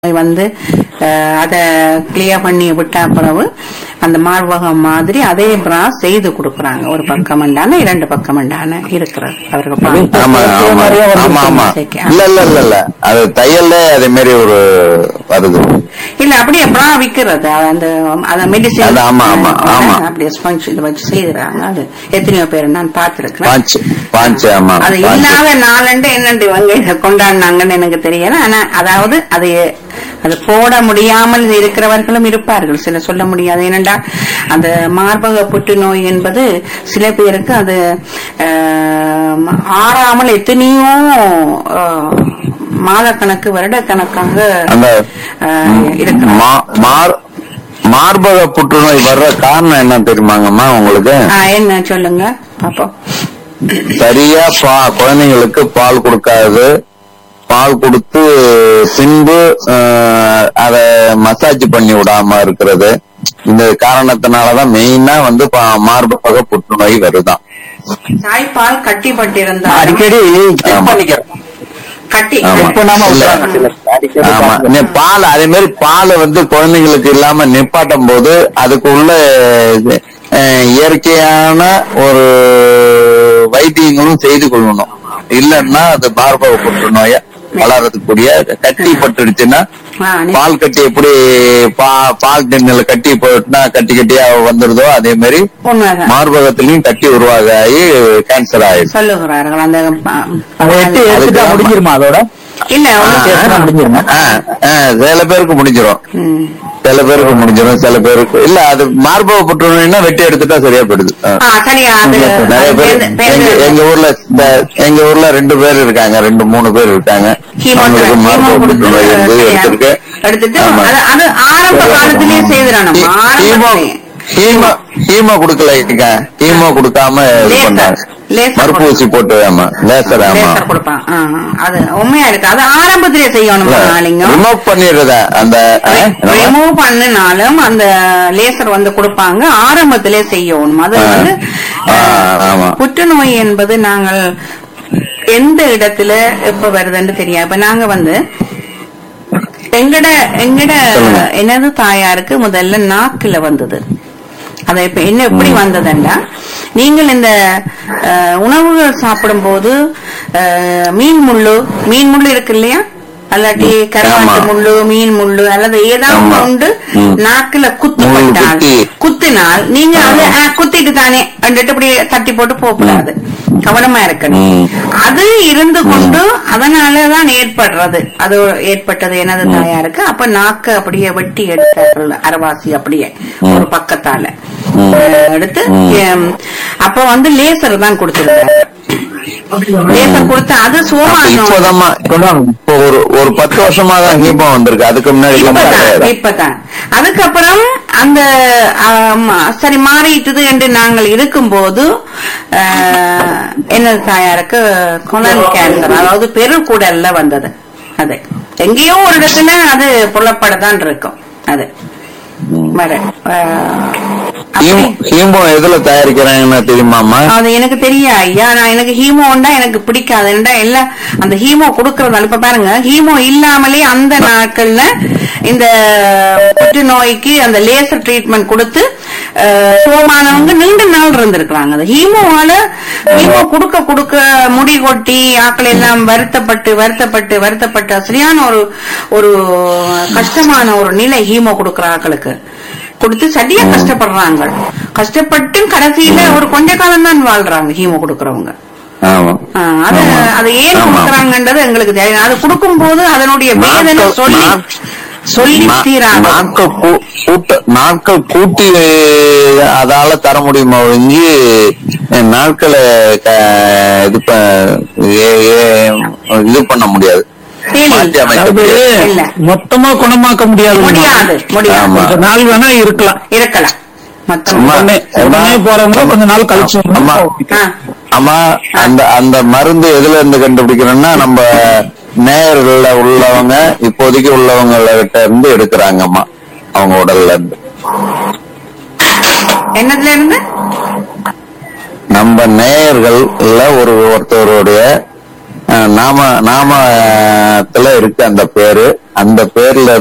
வந்து அஹ், அத கிளியர் பண்ணி விட்டா பிறகு அந்த மார்பகம் மாதிரி அதே பிரா செய்து கொடுக்கறாங்க ஒரு பக்கம் உண்டான இரண்டு பக்கம் உண்டான இருக்கிறது அவர்கள் பா- ஆமா ஆமா ஆமா ஆமா இல்ல இல்ல இல்ல இல்ல அது தையல்ல அதே மாதிரி ஒரு வருது இல்ல அப்படியே பிரா விக்கிறது அது அந்த அந்த மெடிசின் அது ஆமா, ஆமா, ஆமா. அப்படியே ஸ்பஞ்ச் இதை வச்சு செய்யறாங்க அது எத்தனையோ பேர் நான் பார்த்திருக்கிறேன் பாஞ்சு பாஞ்சு ஆமா அது பாஞ்சு. இல்லாத நாளண்டு என்னண்டு இவங்க இதை கொண்டாடினாங்கன்னு எனக்கு தெரியல ஆனா அதாவது அது அது போட முடியாமல் இருக்கிறவர்களும் இருப்பார்கள் சில சொல்ல முடியாது ஏனென்றா அந்த மார்பக புற்றுநோய் என்பது சில பேருக்கு அது ஆஹ், ஆறாமல் எத்தனையோ ஆஹ், மாதக்கணக்கு வருடக்கணக்காக அந்த ஆஹ், இருக்கிறாங்க மா- மார் மார்பக புற்றுநோய் வர்ற காரணம் என்ன தெரியுமாங்கம்மா உங்களுக்கு ஆஹ், என்ன சொல்லுங்க பாப்போம் சரியா பா குழந்தைங்களுக்கு பால் கொடுக்காது பால் கொடுத்து பின்பு அஹ், அத மசாஜ் பண்ணி விடாம இருக்கிறது இந்த காரணத்தினாலதான் மெயினா வந்து பா- மார்பக புற்றுநோய் வருதான் தாய்ப்பால் கட்டிப்பட்டிருந்தால் அடிக்கடி செக் ஆமா. பண்ணிக்கிறோம் கட்டி ஆமா. செக் பண்ணாம இல்ல. விட்டுறாங்க சிலர். அடிக்கடி ஆமா பார்க்கிறோம். நீ பால் அதே மாதிரி பால் வந்து குழந்தைங்களுக்கு இல்லாம நிப்பாட்டும் போது அதுக்கு உள்ள அஹ், இயற்கையான ஒரு வைத்தியங்களும் செய்து கொள்ளணும் இல்லன்னா அது மார்பக புற்றுநோய வளர்றதுக்குரிய கட்டி பட்டுடுச்சுன்னா ஆ, நீ- பால் கட்டி எப்படி பா- பால் டின்னில் கட்டி போட்டுனா கட்டி கட்டியா வந்துருதோ அதே மாதிரி உண்மைதான் மார்பகத்திலையும் கட்டி உருவாகி கேன்சர் ஆயிடும் சொல்லுகிறார்கள் அந்த ப- அதை எடுத்து எடுத்துட்டா அதுக்கு முடிஞ்சிருமா அதோட இல்ல ஆ, ஒண்ணு- சேர்த்துனா முடிஞ்சிருமா ஆ, ஆ, சில பேருக்கு முடிஞ்சிடும் ம். சில பேருக்கு முடிஞ்சிடும் சில பேருக்கு இல்ல அது மார்பக புற்றுநோய்னா வெட்டி எடுத்துட்டா சரியா போயிடுது ஆ. ஆ, சரியா அது நிறைய பேர் பேரு- பேரு- எங்க எங்க ஊர்ல இந்த எங்க ஊர்ல ரெண்டு பேர் இருக்காங்க ரெண்டு மூணு பேர் இருக்காங்க ஹீமோ அவங்களுக்கு ஹீமோ மார்பக கொடுத்து புற்றுநோய் இருந்து சரியா? எடுத்திருக்கு எடுத்துட்டு ஆமா. அது- அது ஆரம்ப காலத்திலேயே செய்திடணும் ஹீ- ஹீமோ ஆரம்பத்திலேயே ஹீமோ ஹீமோ கொடுக்கல இருக்க ஹீமோ கொடுக்காம இது லேசர். பண்ணாங்க லேசர் மறுப்பு ஊசி போட்டு ஆமா லேசர் ஆமா லேசர் கொடுப்பான் ஆ, ஆ. அது உண்மையா இருக்கு அது ஆரம்பத்திலே செய்யணும் நாளைங்கும் ரிமூவ் பண்ணிடுறத அந்த ஆ, என்னம்மா? ரிமூவ் பண்ணினாலும் அந்த லேசர் வந்து கொடுப்பாங்க ஆரம்பத்திலே செய்யணும் அது ஆ. வந்து ஆ, அஹ், ஆமா. புற்றுநோய் என்பது நாங்கள் எந்த இடத்துல எப்ப வருதுன்னு தெரியாது இப்ப நாங்க வந்து எங்கட எங்கட சொல்லுங்க. எனது தாயாருக்கு முதல்ல நாக்குல வந்தது அது இப்ப என்ன எப்படி வந்ததுன்னா நீங்கள் இந்த அஹ், உணவுகள் சாப்பிடும்போது அஹ், மீன் முள்ளு மீன் முள்ளு இருக்கு இல்லையா அல்லாட்டி கருவாட்டு ஆமா. முள்ளு மீன் முள்ளு அல்லது ஏதாவது ஆமா. உண்டு ம். நாக்குல குத்து முள் பட்டால் குத்தி. குத்தினால் நீங்க அதை ஆமா. ஆ, குத்திட்டு தானே அப்படின்ட்டு இப்படி தட்டி போட்டு போகக்கூடாது கவனமா இருக்கணும் ம். அது இருந்து கொண்டு அதனாலதான் ஏற்படுறது அது ஏற்பட்டது எனது தாயாருக்கு அப்ப நாக்கு அப்படியே வெட்டி எடுத்தார்கள் அரவாசி அப்படியே ஒரு பக்கத்தால அஹ், எடுத்து எம், அப்ப வந்து லேசர் தான் கொடுத்திருக்காரு லேசர் கொடுத்து அது அப்ப சோமானம் இப்போதாம்மா இப்போ ஒரு ஒரு பத்து வருஷமா தான் ஹீமோ வந்திருக்கு அதுக்கு முன்னாடி எல்லாம் இப்பதான் கிடையாது. இப்பதான் அதுக்கப்புறம் அந்த ஆம், சரி மாறிட்டுது என்று நாங்கள் இருக்கும்போது ஆஹ், எனது தாயாருக்கு குணல் கேன்சர் அதாவது பெருக்குடல்ல வந்தது அது எங்கேயோ ஒரு இடத்துல அது புலப்படதான் இருக்கும் அது வர ஆஹ், அப்படி- ஹீமோ- ஹீமோ எதுல தயாரிக்கிறாங்கன்னு தெரியுமாமா அது எனக்கு தெரியா ஐயா நான் எனக்கு ஹீமோண்டா எனக்கு பிடிக்காது என்னடா எல்லாம் அந்த ஹீமோ கொடுக்கறதால இப்ப பாருங்க ஹீமோ இல்லாமலே அந்த நாட்கள்ல இந்த புற்றுநோய்க்கு அந்த லேசர் ட்ரீட்மெண்ட் கொடுத்து அஹ், சுகமானவங்க நீண்ட நாள் இருந்திருக்கிறாங்க அந்த ஹீமோவால ஹீமோ கொடுக்க கொடுக்க முடி கொட்டி ஆக்கள் எல்லாம் வருத்தப்பட்டு வருத்தப்பட்டு வருத்தப்பட்டு சரியான ஒரு ஒரு கஷ்டமான ஒரு நிலை ஹீமோ கொடுக்கிற ஆக்களுக்கு கொடுத்து சரியா கஷ்டப்படுறாங்க கஷ்டப்பட்டு கடைசியில ஒரு கொஞ்ச காலம் தான் வாழ்றாங்க ஹீமோ கொடுக்கறவங்க ஆமா ஆ, அது ஆமா. அது ஏன் ஆமா. கொடுக்கறாங்கன்றது எங்களுக்கு தெரியும் அது கொடுக்கும் போது அதனுடைய வேதனை நாட்கள்- சொல்லி நாட்- சொல்லி நா- தீராது நாட்கள் கூ- கூட்ட நாட்கள் கூட்டி அஹ், அதால தர முடியுமா ஒழிஞ்சு அஹ், நாட்களை க- இது ப- ஏ- ஏ- இது பண்ண முடியாது இல்ல. மாற்றி அமைக்க அதாவது முடியாது. இல்ல. மொத்தமா குணமாக்க முடியாது முடியாது முடியாது ஆமா. கொஞ்ச நாள் வேணா இருக்கலாம் இருக்கலாம் மொத்தமா சும்மா- உடனே உடனே போறவங்க கொஞ்ச நாள் கழிச்சு ஆமா. ஆ, ஆமா அந்த அந்த மருந்து எதுல இருந்து கண்டுபிடிக்கிறோம்னா நம்ம நேயர்கள்ல உள்ளவங்க இப்போதைக்கு உள்ளவங்க கிட்ட இருந்து எடுக்கிறாங்கம்மா அவங்க உடல்ல இருந்து என்னதுல இருந்து நம்ம நேயர்கள்ல ஒரு ஒருத்தருடைய அஹ், நாம நாமத்துல இருக்கு அந்த பேரு அந்த பேர்ல